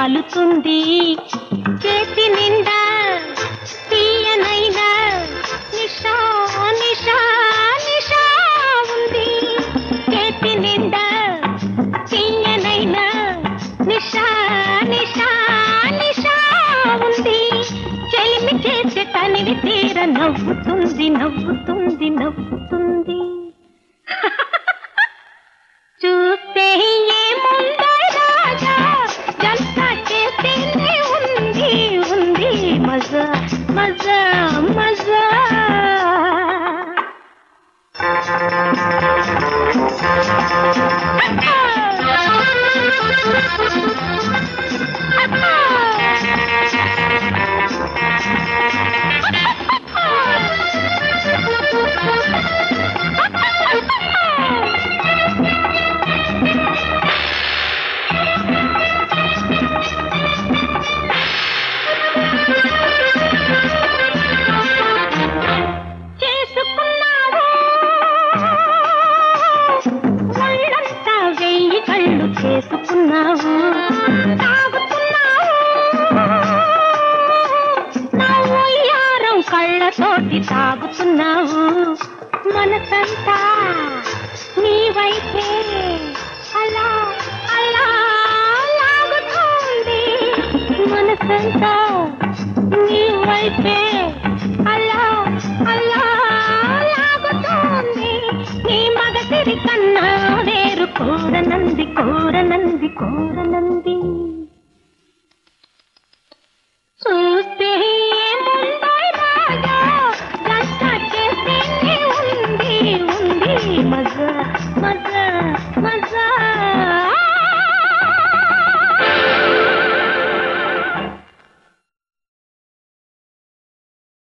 రాలుతుంది చేతి నిండా తీయనైనా నిషా నిషా నిషా ఉంది చేతి నిండా తీయనైనా నిషా నిషా నిషా ఉంది చెలిమి చేసే తనివి తీర నవ్వుతుంది నవ్వుతుంది నవ్వుతుంది చూస్తే ఏముందో రాజా జంట చేస్తేనే ఉంది ఉంది మజా మజా మజా చేసుకున్నావు ఒళ్ళంతా వెయ్యి కళ్ళు చేసుకున్నావు తాగుతున్నావు నా ఒయ్యారం కళ్ళతోటి తాగుతున్నావు మనసంతా నీ వైపే అలా అలా లాగుతోంది మనసంతా నీ వైపే అలా అలా లాగుతోంది నీ మగసిరి కన్నా వేరు కోరనంది కోరనంది కోరనంది